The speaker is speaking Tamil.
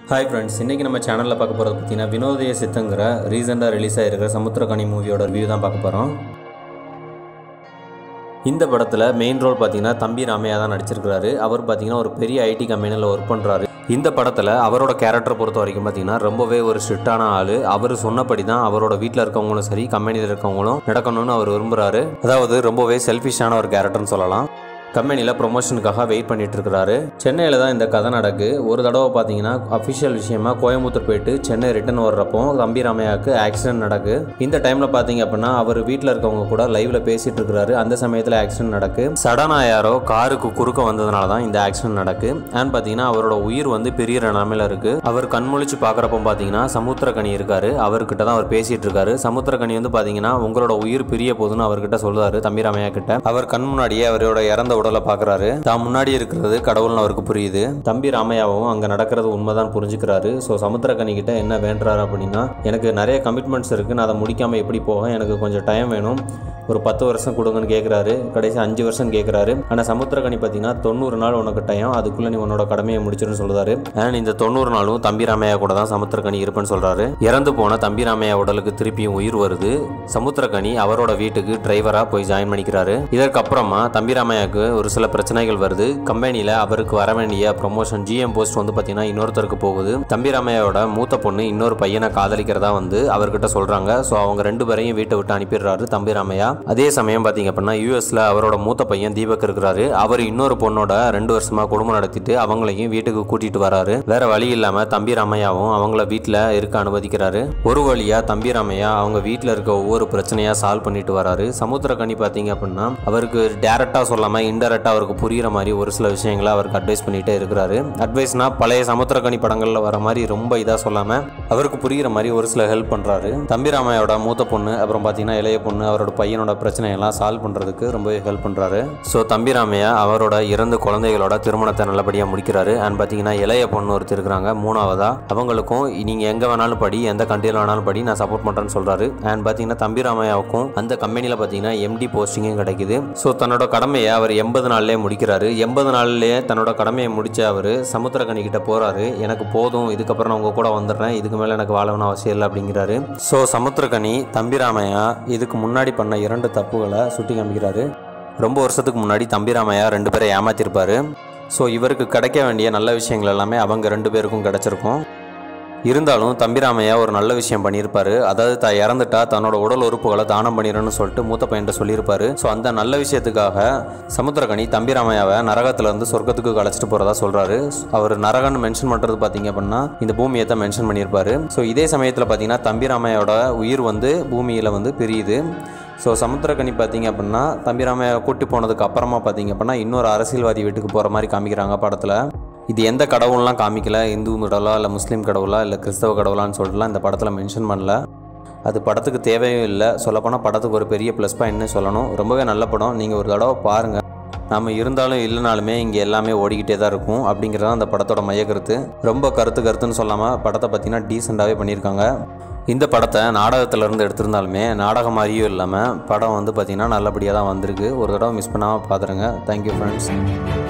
ஹாய் ஃப்ரெண்ட்ஸ் இன்றைக்கி நம்ம சேனலில் பார்க்க போகிறது பார்த்தீங்கன்னா வினோதய சித்தங்கிற ரீசெண்டாக ரிலீஸ் ஆகிருக்கிற சமுத்திரகனி மூவியோட ரிவ்யூ தான் பார்க்க போகிறோம் இந்த படத்தில் மெயின் ரோல் பார்த்தீங்கன்னா தம்பி ராமையா தான் நடிச்சிருக்கிறாரு அவர் பார்த்தீங்கன்னா ஒரு பெரிய ஐடி கம்பெனியில் ஒர்க் பண்ணுறாரு இந்த படத்தில் அவரோட கேரக்டர் பொறுத்த வரைக்கும் பார்த்தீங்கன்னா ரொம்பவே ஒரு ஸ்ட்ரிக்டான ஆள் அவர் சொன்னபடி தான் அவரோட வீட்டில் இருக்கவங்களும் சரி கம்பெனியில் இருக்கவங்களும் நடக்கணும்னு அவர் விரும்புகிறாரு அதாவது ரொம்பவே செல்ஃபிஷான ஒரு கேரக்டர்னு சொல்லலாம் கம்பெனியில் ப்ரொமோஷனுக்காக வெயிட் பண்ணிட்டு இருக்கிறாரு சென்னையில் தான் இந்த கதை நடக்கு ஒரு தடவை பார்த்தீங்கன்னா அஃபிஷியல் விஷயமா கோயம்புத்தூர் போயிட்டு சென்னை ரிட்டர்ன் வர்றப்போ தம்பி ராமையாவுக்கு ஆக்சிடென்ட் நடக்கு இந்த டைமில் பார்த்தீங்க அப்படின்னா அவர் வீட்டில் இருக்கவங்க கூட லைவ்ல பேசிட்டு இருக்கிறாரு அந்த சமயத்தில் ஆக்சிடென்ட் நடக்கு சடனா யாரோ காருக்கு குறுக்க வந்ததுனால தான் இந்த ஆக்சிடென்ட் நடக்கு அண்ட் பார்த்தீங்கன்னா அவரோட உயிர் வந்து பெரிய நிலமையில இருக்கு அவர் கண்முழிச்சு பார்க்குறப்போ பார்த்தீங்கன்னா சமுத்திரக்கனி இருக்காரு அவர்கிட்ட தான் அவர் பேசிட்டு இருக்காரு சமுத்திரக்கனி வந்து பார்த்தீங்கன்னா உங்களோட உயிர் பிரிய போகுதுன்னு அவர்கிட்ட சொல்லுவாரு தம்பி ராமையா கிட்ட அவர் கண் முன்னாடியே அவரோட இறந்த உடலை பார்க்குறாரு தான் முன்னாடி இருக்கிறது கடவுள்னு அவருக்கு புரியுது தம்பி ராமையாவும் அங்கே நடக்கிறது உண்மைதான் புரிஞ்சுக்கிறாரு ஸோ சமுத்திரக்கனி கிட்ட என்ன வேண்டுறாரு அப்படின்னா எனக்கு நிறைய கமிட்மெண்ட்ஸ் இருக்குது நான் அதை முடிக்காமல் எப்படி போக எனக்கு கொஞ்சம் டைம் வேணும் ஒரு பத்து வருஷம் கொடுங்கன்னு கேட்குறாரு கடைசி அஞ்சு வருஷம் கேட்குறாரு ஆனால் சமுத்திரக்கனி பார்த்தீங்கன்னா தொண்ணூறு நாள் உனக்கு டைம் அதுக்குள்ளே நீ உன்னோட கடமையை முடிச்சிருன்னு சொல்றாரு அண்ட் இந்த தொண்ணூறு நாளும் தம்பி ராமையா கூட தான் சமுத்திரக்கனி இருப்பேன்னு சொல்றாரு இறந்து போன தம்பி ராமையா உடலுக்கு திருப்பியும் உயிர் வருது சமுத்திரக்கனி அவரோட வீட்டுக்கு டிரைவரா போய் ஜாயின் பண்ணிக்கிறாரு இதற்கப்புறமா தம்பி ராமையாவுக்கு ஒரு சில பிரச்சனைகள் வருது கம்பெனியில் அவருக்கு வர வேண்டிய ப்ரொமோஷன் ஜிஎம் போஸ்ட் வந்து பார்த்தீங்கன்னா இன்னொருத்தருக்கு போகுது தம்பி ராமையாவோட மூத்த பொண்ணு இன்னொரு பையனை காதலிக்கிறதா வந்து அவர்கிட்ட சொல்றாங்க ஸோ அவங்க ரெண்டு பேரையும் வீட்டை விட்டு அனுப்பிடுறாரு தம்பி ராமையா அதே சமயம் பார்த்தீங்க அப்படின்னா யூஎஸ்ல அவரோட மூத்த பையன் தீபக் இருக்கிறாரு அவர் இன்னொரு பொண்ணோட ரெண்டு வருஷமா குடும்பம் நடத்திட்டு அவங்களையும் வீட்டுக்கு கூட்டிட்டு வராரு வேற வழி இல்லாம தம்பி ராமையாவும் அவங்கள வீட்டில் இருக்க அனுமதிக்கிறாரு ஒரு வழியா தம்பி ராமையா அவங்க வீட்டில் இருக்க ஒவ்வொரு பிரச்சனையா சால்வ் பண்ணிட்டு வராரு சமுத்திரக்கனி பார்த்தீங்க அப்படின்னா அவருக்கு டேரக்டா சொல்லாம இன்டெரக்டா அவருக்கு புரியுற மாதிரி ஒரு சில விஷயங்களை அவருக்கு அட்வைஸ் பண்ணிட்டே இருக்கிறாரு அட்வைஸ்னா பழைய சமுத்திரக்கனி படங்கள்ல வர மாதிரி ரொம்ப இதா சொல்லாம அவருக்கு புரியுற மாதிரி ஒரு சில ஹெல்ப் பண்றாரு தம்பி ராமையோட மூத்த பொண்ணு அப்புறம் பார்த்தீங்கன்னா இளைய பொண்ணு அவரோட பையனோட பிரச்சனையெல்லாம் சால்வ் பண்றதுக்கு ரொம்பவே ஹெல்ப் பண்றாரு ஸோ தம்பி ராமையா அவரோட இறந்த குழந்தைகளோட திருமணத்தை நல்லபடியாக முடிக்கிறாரு அண்ட் பார்த்தீங்கன்னா இளைய பொண்ணு ஒருத்தர் இருக்கிறாங்க மூணாவதா அவங்களுக்கும் நீங்க எங்க வேணாலும் படி எந்த கண்ட்ரியில் வேணாலும் படி நான் சப்போர்ட் பண்றேன்னு சொல்றாரு அண்ட் பார்த்தீங்கன்னா தம்பி ராமையாவுக்கும் அந்த கம்பெனியில் பார்த்தீங்கன்னா எம்டி போஸ்டிங்கும் கிடைக்குது ஸோ தன்னோட கடமையை அவர் எண்பது நாள்லயே முடிக்கிறாரு எண்பது நாள்லயே தன்னோட கடமையை முடிச்ச அவர் சமுத்திரக்கனி கிட்ட போறாரு எனக்கு போதும் இதுக்கப்புறம் நான் உங்க கூட வந்துடுறேன் இதுக்கு மேலே எனக்கு வாழணும்னு அவசியம் இல்லை அப்படிங்கிறாரு ஸோ சமுத்திரக்கனி தம்பி ராமையா இதுக்கு முன்னாடி பண்ண இரண்டு தப்புகளை சுட்டி காமிக்கிறாரு ரொம்ப வருஷத்துக்கு முன்னாடி தம்பி ராமையா ரெண்டு பேரை ஏமாத்திருப்பாரு ஸோ இவருக்கு கிடைக்க வேண்டிய நல்ல விஷயங்கள் எல்லாமே அவங்க ரெண்டு பேருக்கும் கிடைச்சிருக்கும் இருந்தாலும் தம்பிராமையா ஒரு நல்ல விஷயம் பண்ணியிருப்பாரு அதாவது த இறந்துட்டா தன்னோட உடல் உறுப்புகளை தானம் பண்ணிடணும்னு சொல்லிட்டு மூத்த பையன்ட்ட சொல்லியிருப்பாரு ஸோ அந்த நல்ல விஷயத்துக்காக சமுத்திரகனி தம்பிராமையாவை நரகத்துல இருந்து சொர்க்கத்துக்கு கலைச்சிட்டு போறதா சொல்றாரு அவர் நரகன்னு மென்ஷன் பண்றது பார்த்தீங்க அப்படின்னா இந்த பூமியை தான் மென்ஷன் பண்ணியிருப்பாரு ஸோ இதே சமயத்தில் பார்த்தீங்கன்னா தம்பிராமையோட உயிர் வந்து பூமியில் வந்து பிரியுது ஸோ சமுத்திரக்கனி பார்த்தீங்க அப்படின்னா தம்பிராமையை கூட்டி போனதுக்கு அப்புறமா பார்த்தீங்க அப்படின்னா இன்னொரு அரசியல்வாதி வீட்டுக்கு போகிற மாதிரி காமிக்கிறாங்க படத்தில் இது எந்த கடவுள்லாம் காமிக்கல இந்து கடவுளா இல்லை முஸ்லீம் கடவுளா இல்லை கிறிஸ்தவ கடவுளான்னு சொல்லிட்டுலாம் இந்த படத்தில் மென்ஷன் பண்ணல அது படத்துக்கு தேவையும் இல்லை சொல்லப்போனால் படத்துக்கு ஒரு பெரிய ப்ளஸ் பாயிண்ட்னு சொல்லணும் ரொம்பவே நல்ல படம் நீங்கள் ஒரு தடவை பாருங்கள் நம்ம இருந்தாலும் இல்லைனாலுமே இங்கே எல்லாமே ஓடிக்கிட்டே தான் இருக்கும் அப்படிங்கிறது தான் அந்த படத்தோட மையக்கருத்து ரொம்ப கருத்து கருத்துன்னு சொல்லாமல் படத்தை பார்த்தீங்கன்னா டீசெண்டாகவே பண்ணியிருக்காங்க இந்த படத்தை நாடகத்திலேருந்து எடுத்திருந்தாலுமே நாடகம் மாதிரியும் இல்லாமல் படம் வந்து பார்த்திங்கன்னா நல்லபடியாக தான் வந்திருக்கு ஒரு தடவை மிஸ் பண்ணாமல் பார்த்துருங்க தேங்க்யூ ஃப்ரெண்ட்ஸ்